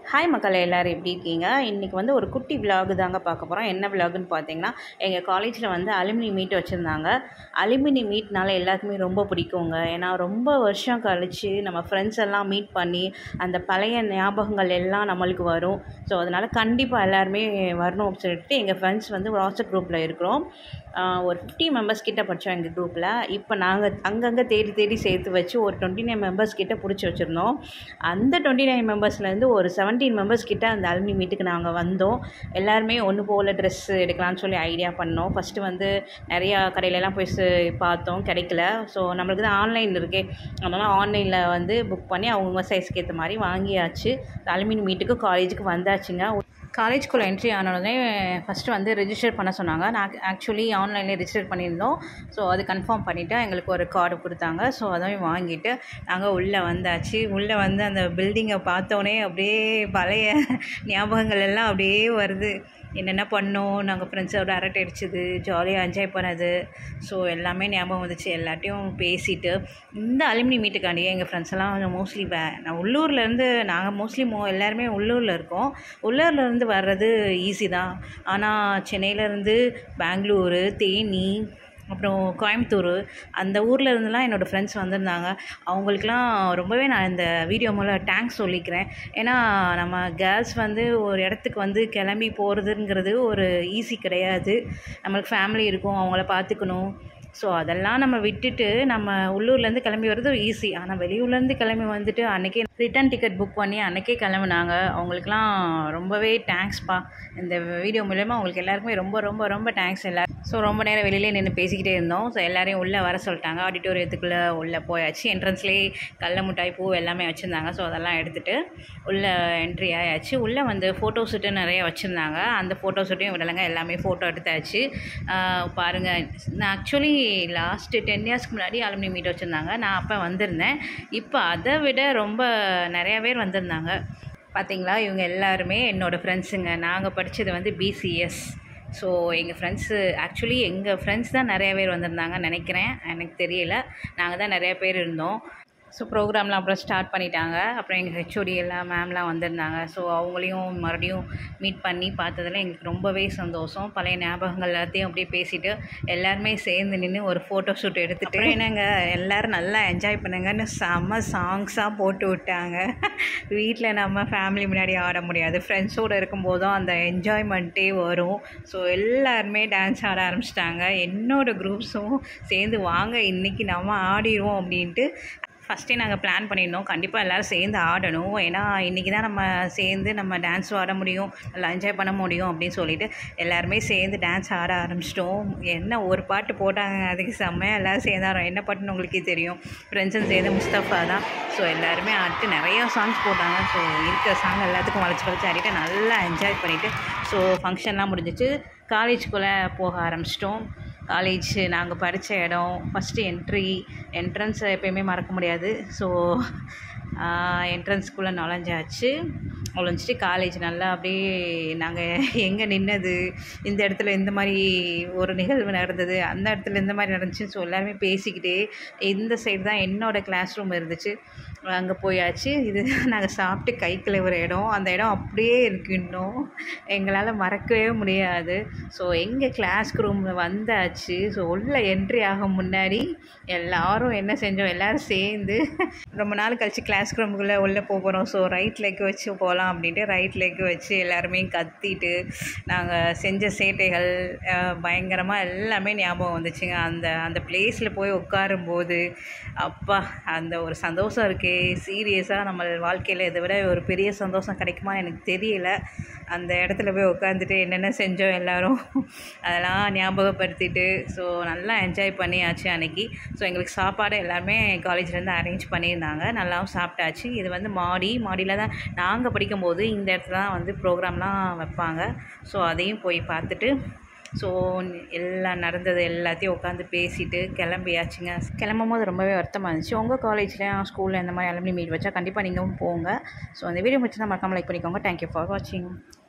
hi மக்கள் எல்லோரும் எப்படி இருக்கீங்க இன்றைக்கி வந்து ஒரு குட்டி விலாகு தாங்க பார்க்க போகிறோம் என்ன விலாகுன்னு பார்த்தீங்கன்னா எங்கள் காலேஜில் வந்து அலுமினி மீட் வச்சுருந்தாங்க அலுமினி மீட்னால எல்லாருக்குமே ரொம்ப பிடிக்குங்க ஏன்னா ரொம்ப வருஷம் கழித்து நம்ம ஃப்ரெண்ட்ஸ் எல்லாம் மீட் பண்ணி அந்த பழைய ஞாபகங்கள் எல்லாம் நம்மளுக்கு வரும் ஸோ அதனால் கண்டிப்பாக எல்லாருமே வரணும் அப்படின்னு சொல்லிட்டு எங்கள் ஃப்ரெண்ட்ஸ் வந்து வாட்ஸ்அப் குரூப்பில் இருக்கிறோம் ஆஹ் ஒரு ஃபிஃப்டி மெம்பர்ஸ் கிட்ட படித்தோம் எங்கள் குரூப்பில் இப்போ நாங்கள் அங்கங்கே தேடி தேடி சேர்த்து வச்சு ஒரு டுவெண்ட்டி நைன் மெம்பர்ஸ் கிட்ட பிடிச்சி வச்சுருந்தோம் அந்த டுவெண்ட்டி நைன் மெம்பர்ஸ்லேருந்து ஒரு செவன்டீன் மெம்பர்ஸ் கிட்ட அந்த அலுமினி மீட்டுக்கு நாங்கள் வந்தோம் எல்லாருமே ஒன்று போல் ட்ரெஸ் எடுக்கலாம்னு சொல்லி ஐடியா பண்ணோம் ஃபஸ்ட்டு வந்து நிறையா கடையிலலாம் போய் சு- பார்த்தோம் கிடைக்கல ஸோ நம்மளுக்கு தான் ஆன்லைன் இருக்கே அதனால் ஆன்லைனில் வந்து புக் பண்ணி அவங்கவுங்க சைஸ்க்கு ஏற்ற மாதிரி வாங்கியாச்சு அலுமினி மீட்டுக்கு காலேஜுக்கு வந்தாச்சுங்க காலேஜ்குள்ளே என்ட்ரி ஆனோடனே ஃபஸ்ட்டு வந்து ரெஜிஸ்டர் பண்ண சொன்னாங்க நான் ஆக்சுவலி ஆன்லைன்லேயே ரெஜிஸ்டர் பண்ணியிருந்தோம் ஸோ அது கன்ஃபார்ம் பண்ணிவிட்டு எங்களுக்கு ஒரு கார்டு கொடுத்தாங்க ஸோ அதையும் வாங்கிட்டு நாங்கள் உள்ளே வந்தாச்சு உள்ளே வந்து அந்த பில்டிங்கை பார்த்தோன்னே அப்படியே பழைய ஞாபகங்கள் எல்லாம் அப்படியே வருது என்னென்ன பண்ணோம் நாங்கள் ஃப்ரெண்ட்ஸோட அரட்டை அடிச்சது ஜாலியாக என்ஜாய் பண்ணது ஸோ எல்லாமே ஞாபகம் வந்துச்சு எல்லாட்டையும் பேசிட்டு இந்த அலுமினி மீட்டுக்காண்டி எங்கள் ஃப்ரெண்ட்ஸ் எல்லாம் மோஸ்ட்லி வே நான் உள்ளூர்லேருந்து நாங்கள் மோஸ்ட்லி மோ எல்லாருமே உள்ளூரில் இருக்கோம் உள்ளூர்லேருந்து வர்றது ஈஸி தான் ஆனால் சென்னையிலேருந்து பெங்களூரு தேனி அப்புறம் கோயம்புத்தூர் அந்த ஊரில் இருந்துலாம் என்னோடய ஃப்ரெண்ட்ஸ் வந்திருந்தாங்க அவங்களுக்குலாம் ரொம்பவே நான் இந்த வீடியோ மூலம் தேங்க்ஸ் சொல்லிக்கிறேன் ஏன்னா நம்ம கேர்ள்ஸ் வந்து ஒரு இடத்துக்கு வந்து கிளம்பி போகிறதுங்கிறது ஒரு ஈஸி கிடையாது நம்மளுக்கு ஃபேமிலி இருக்கும் அவங்கள பார்த்துக்கணும் ஸோ அதெல்லாம் நம்ம விட்டுட்டு நம்ம உள்ளூர்லேருந்து கிளம்பி வர்றது ஈஸி ஆனால் வெளியூர்லேருந்து கிளம்பி வந்துட்டு அன்றைக்கே ரிட்டன் டிக்கெட் புக் பண்ணி அன்றைக்கே கிளம்புனாங்க அவங்களுக்குலாம் ரொம்பவே தேங்க்ஸ்ப்பா இந்த வீடியோ மூலயமா அவங்களுக்கு எல்லாருக்குமே ரொம்ப ரொம்ப ரொம்ப தேங்க்ஸ் எல்லாரும் ஸோ ரொம்ப நேரம் வெளியிலே நின்று பேசிக்கிட்டே இருந்தோம் ஸோ எல்லாரையும் உள்ளே வர சொல்லிட்டாங்க ஆடிட்டோரியத்துக்குள்ளே உள்ளே போயாச்சு என்ட்ரன்ஸ்லேயே கடல மிட்டாய் பூ எல்லாமே வச்சுருந்தாங்க ஸோ அதெல்லாம் எடுத்துகிட்டு உள்ளே என்ட்ரி ஆயாச்சு உள்ளே வந்து ஃபோட்டோ ஷூட்டு நிறைய வச்சுருந்தாங்க அந்த ஃபோட்டோ ஷூட்டையும் விடலைங்க எல்லாமே ஃபோட்டோ எடுத்தாச்சு ஆஹ் பாருங்க நான் ஆக்சுவலி லாஸ்ட்டு டென் இயர்ஸ்க்கு முன்னாடி அலுமினி மீட் வச்சுருந்தாங்க நான் அப்போ வந்திருந்தேன் இப்போ அதை விட ரொம்ப நிறைய பேர் வந்திருந்தாங்க பார்த்தீங்களா இவங்க எல்லாருமே என்னோடய ஃப்ரெண்ட்ஸுங்க நாங்கள் படித்தது வந்து பிசிஎஸ் ஸோ எங்கள் ஃப்ரெண்ட்ஸு ஆக்சுவலி எங்கள் ஃப்ரெண்ட்ஸ் தான் நிறைய பேர் வந்திருந்தாங்கன்னு நினைக்கிறேன் எனக்கு தெரியல நாங்கள் தான் நிறைய பேர் இருந்தோம் ஸோ ப்ரோக்ராம்லாம் அப்புறம் ஸ்டார்ட் பண்ணிட்டாங்க அப்புறம் எங்கள் ஹெச்ஓடி எல்லாம் மேம்லாம் வந்திருந்தாங்க ஸோ அவங்களையும் மறுபடியும் மீட் பண்ணி பார்த்ததுல எங்களுக்கு ரொம்பவே சந்தோஷம் பழைய ஞாபகங்கள் எல்லாத்தையும் அப்படியே பேசிட்டு எல்லாருமே சேர்ந்து நின்று ஒரு ஃபோட்டோ ஷூட் எடுத்துட்டு என்னங்க எல்லாரும் நல்லா என்ஜாய் பண்ணுங்கன்னு செம்ம சாங்ஸாக போட்டு விட்டாங்க வீட்டில் நம்ம ஃபேமிலி முன்னாடி ஆட முடியாது ஃப்ரெண்ட்ஸோடு இருக்கும்போது தான் அந்த என்ஜாய்மெண்ட்டே வரும் ஸோ எல்லாருமே டான்ஸ் ஆட ஆரம்பிச்சிட்டாங்க என்னோட குரூப்ஸும் சேர்ந்து வாங்க இன்றைக்கி நம்ம ஆடிடுவோம் அப்படின்ட்டு ஃபஸ்ட்டே நாங்கள் பிளான் பண்ணியிருந்தோம் கண்டிப்பாக எல்லோரும் சேர்ந்து ஆடணும் ஏன்னா இன்றைக்கி தான் நம்ம சேர்ந்து நம்ம டான்ஸும் ஆட முடியும் நல்லா என்ஜாய் பண்ண முடியும் அப்படின்னு சொல்லிட்டு எல்லாருமே சேர்ந்து டான்ஸ் ஆட ஆரம்பிச்சிட்டோம் என்ன ஒரு பாட்டு போட்டாங்க அதுக்கு செம்மையாக எல்லோரும் சேர்ந்து ஆடுறோம் என்ன பாட்டுன்னு உங்களுக்கே தெரியும் ஃப்ரெண்ட்ஸும் சேர்ந்து முஸ்தஃபா தான் ஸோ எல்லாருமே ஆடிட்டு நிறையா சாங்ஸ் போட்டாங்க ஸோ இருக்கிற சாங் எல்லாத்துக்கும் வளைச்சி வளைச்சி ஆடிட்டு நல்லா என்ஜாய் பண்ணிவிட்டு ஸோ ஃபங்க்ஷன்லாம் முடிஞ்சிச்சு காலேஜ்குள்ளே போக ஆரம்பிச்சிட்டோம் காலேஜ் நாங்கள் படித்த இடம் ஃபஸ்ட்டு என்ட்ரி என்ட்ரன்ஸை எப்பயுமே மறக்க முடியாது ஸோ என்ட்ரன்ஸ்குள்ளே நுழைஞ்சாச்சு நுழைஞ்சிட்டு காலேஜ் நல்லா அப்படியே நாங்கள் எங்கே நின்னது இந்த இடத்துல இந்த மாதிரி ஒரு நிகழ்வு நடந்தது அந்த இடத்துல இந்த மாதிரி நடந்துச்சுன்னு ஸோ எல்லாருமே பேசிக்கிட்டே இந்த சைடு தான் என்னோடய கிளாஸ் ரூம் இருந்துச்சு அங்கே போயாச்சு இது நாங்கள் சாப்பிட்டு கை கழுவுற இடம் அந்த இடம் அப்படியே இருக்கு இன்னும் எங்களால் மறக்கவே முடியாது ஸோ எங்கள் கிளாஸ் ரூமில் வந்தாச்சு ஸோ உள்ளே என்ட்ரி ஆகும் முன்னாடி எல்லாரும் என்ன செஞ்சோம் எல்லாரும் சேர்ந்து ரொம்ப நாள் கழிச்சு கிளாஸ் ரூமுக்குள்ளே உள்ளே போகிறோம் ஸோ ரைட் லெக் வச்சு போகலாம் அப்படின்ட்டு ரைட் லெக் வச்சு எல்லாருமே கத்திட்டு நாங்கள் செஞ்ச சேட்டைகள் பயங்கரமாக எல்லாமே ஞாபகம் வந்துச்சுங்க அந்த அந்த பிளேஸில் போய் உட்காரும்போது அப்பா அந்த ஒரு சந்தோஷம் இருக்கே சீரியஸாக நம்ம வாழ்க்கையில் இதை விட ஒரு பெரிய சந்தோஷம் கிடைக்குமான்னு எனக்கு தெரியல அந்த இடத்துல போய் உட்காந்துட்டு என்னென்ன செஞ்சோம் எல்லாரும் அதெல்லாம் ஞாபகப்படுத்திட்டு ஸோ நல்லா என்ஜாய் பண்ணியாச்சு அன்னைக்கு ஸோ எங்களுக்கு சாப்பாடு எல்லாருமே காலேஜ்லேருந்து அரேஞ்ச் பண்ணியிருந்தாங்க நல்லாவும் சாப்பிட்டாச்சு இது வந்து மாடி மாடியில் தான் நாங்கள் படிக்கும்போது இந்த இடத்துல தான் வந்து ப்ரோக்ராம்லாம் வைப்பாங்க ஸோ அதையும் போய் பார்த்துட்டு ஸோ எல்லாம் நடந்தது எல்லாத்தையும் உட்காந்து பேசிட்டு கிளம்பியாச்சுங்க கிளம்பும் போது ரொம்பவே வருத்தமாக இருந்துச்சு உங்கள் காலேஜில் ஸ்கூலில் இந்த மாதிரி அலுமினி மீட் வச்சா கண்டிப்பாக நீங்களும் போங்க ஸோ அந்த வீடியோ முடிச்சு தான் மறக்காமல் லைக் பண்ணிக்கோங்க தேங்க்யூ ஃபார் வாட்சிங்